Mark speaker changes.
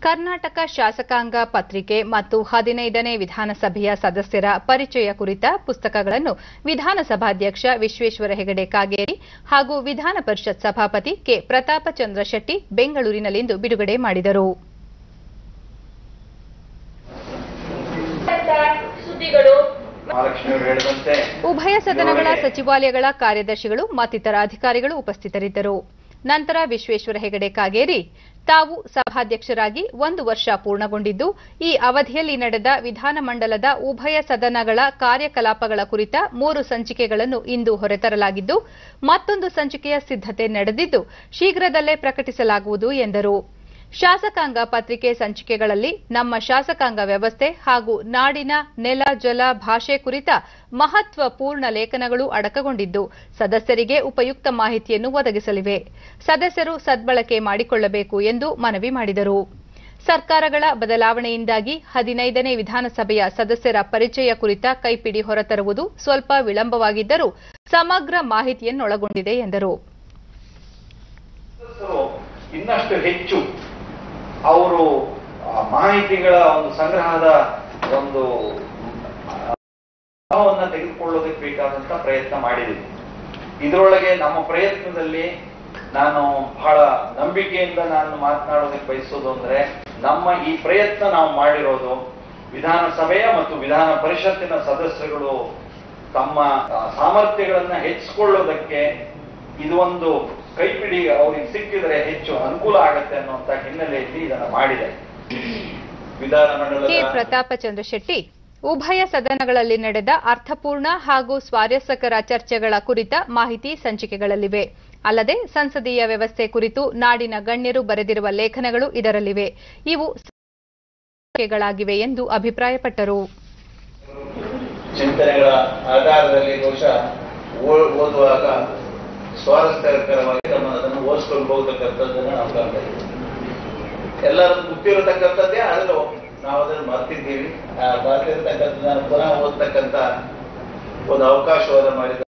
Speaker 1: ಕರ್ನಾಟಕ ಶಾಸಕಾಂಗ ಪತ್ರಿಕೆ ಮತ್ತು ಹದಿನೈದನೇ ವಿಧಾನಸಭೆಯ ಸದಸ್ಯರ ಪರಿಚಯ ಕುರಿತ ಪುಸ್ತಕಗಳನ್ನು ವಿಧಾನಸಭಾಧ್ಯಕ್ಷ ವಿಶ್ವೇಶ್ವರ ಹೆಗಡೆ ಕಾಗೇರಿ ಹಾಗೂ ವಿಧಾನ ಪರಿಷತ್ ಸಭಾಪತಿ ಕೆ ಪ್ರತಾಪಚಂದ್ರ ಶೆಟ್ಟಿ ಬೆಂಗಳೂರಿನಲ್ಲಿಂದು ಬಿಡುಗಡೆ ಮಾಡಿದರು
Speaker 2: ಸುದ್ದಿಗಳು
Speaker 3: ಮಹಾಲಕ್ಷ್ಮಿಯವರು ಹೇಳಿದಂತೆ
Speaker 1: ಉಭಯ ಸದನಗಳ
Speaker 3: ಇದುವರೆಗೆ
Speaker 1: ಸಚಿವಾಲಯಗಳ ಕಾರ್ಯದರ್ಶಿಗಳು ಮತ್ತಿತರ ಅಧಿಕಾರಿಗಳು ಉಪಸ್ಥಿತರಿದ್ದರು ನಂತರ ವಿಶ್ವೇಶ್ವರ ಹೆಗಡೆ ಕಾಗೇರಿ ತಾವು ಸಭಾಧ್ಯಕ್ಷರಾಗಿ ಒಂದು ವರ್ಷ ಪೂರ್ಣಗೊಂಡಿದ್ದು ಈ ಅವಧಿಯಲ್ಲಿ ನಡೆದ ವಿಧಾನಮಂಡಲದ ಉಭಯ ಸದನಗಳ ಕಾರ್ಯಕಲಾಪಗಳ ಕುರಿತ ಮೂರು ಸಂಚಿಕೆಗಳನ್ನು ಇಂದು ಹೊರತರಲಾಗಿದ್ದು ಮತ್ತೊಂದು ಸಂಚಿಕೆಯ ಸಿದ್ದತೆ ನಡೆದಿದ್ದು ಶೀಘ್ರದಲ್ಲೇ ಪ್ರಕಟಿಸಲಾಗುವುದು ಎಂದರು ಶಾಸಕಾಂಗ ಪತ್ರಿಕೆ ಸಂಚಿಕೆಗಳಲ್ಲಿ ನಮ್ಮ ಶಾಸಕಾಂಗ ವ್ಯವಸ್ಥೆ ಹಾಗೂ ನಾಡಿನ ನೆಲ ಜಲ ಭಾಷೆ ಕುರಿತ ಮಹತ್ವಪೂರ್ಣ ಲೇಖನಗಳು ಅಡಕಗೊಂಡಿದ್ದು ಸದಸ್ಯರಿಗೆ ಉಪಯುಕ್ತ ಮಾಹಿತಿಯನ್ನು ಒದಗಿಸಲಿವೆ ಸದಸ್ಯರು ಸದ್ಬಳಕೆ ಮಾಡಿಕೊಳ್ಳಬೇಕು ಎಂದು ಮನವಿ ಮಾಡಿದರು ಸರ್ಕಾರಗಳ ಬದಲಾವಣೆಯಿಂದಾಗಿ ಹದಿನೈದನೇ ವಿಧಾನಸಭೆಯ ಸದಸ್ಯರ ಪರಿಚಯ ಕುರಿತ ಕೈಪಿಡಿ ಹೊರತರುವುದು ಸ್ವಲ್ಪ ವಿಳಂಬವಾಗಿದ್ದರೂ ಸಮಗ್ರ ಮಾಹಿತಿಯನ್ನೊಳಗೊಂಡಿದೆ ಎಂದರು
Speaker 3: ಸದಸ್ಯರು ಇನ್ನಷ್ಟು ಹೆಚ್ಚು ಅವರು ಆ, ಮಾಹಿತಿಗಳ ಒಂದು ಸಂಗ್ರಹದ ಒಂದು ಭಾವವನ್ನು ತೆಗೆದುಕೊಳ್ಳೋದಕ್ಕೆ ಬೇಕಾದಂತ ಪ್ರಯತ್ನ ಮಾಡಿದ್ದೀವಿ ಇದರೊಳಗೆ ನಮ್ಮ ಪ್ರಯತ್ನದಲ್ಲಿ ನಾನು ಬಹಳ ನಂಬಿಕೆಯಿಂದ ನಾನು ಮಾತನಾಡೋದಕ್ಕೆ ಬಯಸೋದು ಅಂದ್ರೆ ನಮ್ಮ ಈ ಪ್ರಯತ್ನ ನಾವು ಮಾಡಿರೋದು ವಿಧಾನಸಭೆಯ ಮತ್ತು ವಿಧಾನ ಪರಿಷತ್ತಿನ ಸದಸ್ಯರುಗಳು ತಮ್ಮ ಆ, ಸಾಮರ್ಥ್ಯಗಳನ್ನ ಹೆಚ್ಚಿಕೊಳ್ಳೋದಕ್ಕೆ ಇದು ಒಂದು ಕೈಪಿಡಿ ಅವ್ರಿಗೆ ಸಿಕ್ಕಿದ್ರೆ ಹೆಚ್ಚು ಅನುಕೂಲ ಆಗತ್ತೆ ಅನ್ನುವಂತ ಹಿನ್ನೆಲೆಯಲ್ಲಿ ಇದನ್ನ ಮಾಡಿದೆ
Speaker 1: ಕೆ
Speaker 3: ವಿಧಾನಮಂಡಲದ
Speaker 1: ಪ್ರತಾಪಚಂದ್ರ ಶೆಟ್ಟಿ ಉಭಯ ಸದನಗಳಲ್ಲಿ ನಡೆದ ಅರ್ಥಪೂರ್ಣ ಹಾಗೂ ಸ್ವಾರಸ್ಯಕರ ಚರ್ಚೆಗಳ ಕುರಿತ ಮಾಹಿತಿ ಸಂಚಿಕೆಗಳಲ್ಲಿವೆ ಅಲ್ಲದೆ ಸಂಸದೀಯ ವ್ಯವಸ್ಥೆ ಕುರಿತು ನಾಡಿನ ಗಣ್ಯರು ಬರೆದಿರುವ ಲೇಖನಗಳು ಇದರಲ್ಲಿವೆ ಇವು ಸಂಚಿಕೆಗಳಾಗಿವೆ ಎಂದು ಅಭಿಪ್ರಾಯಪಟ್ಟರು
Speaker 4: ಚಿಂತನೆಗಳ ಆಧಾರದಲ್ಲಿ ಬಹುಶಃ ಓ- ಓದುವಾಗ ಸ್ವಾರಸ್ಯಕರವಾಗಿ ನಮ್ಮ ಅದನ್ನು ಓದಿಸ್ಕೊಂಡು ಹೋಗತಕ್ಕಂಥದ್ದನ್ನು ನಾವು ಕಾಣ್ತಾ ಇದ್ದೀವಿ ಎಲ್ಲರೂ ಗೊತ್ತಿರತಕ್ಕಂಥದ್ದೇ ಆದರೂ ನಾವು ಅದನ್ನು ಮರ್ತಿದ್ದೀವಿ ಆ ಮರ್ತಿರ್ತಕ್ಕಂಥದ್ದನ್ನು ಪುನಃ ಓದ್ತಕ್ಕಂಥ ಒಂದು ಅವಕಾಶವನ್ನು ಮಾಡಿದ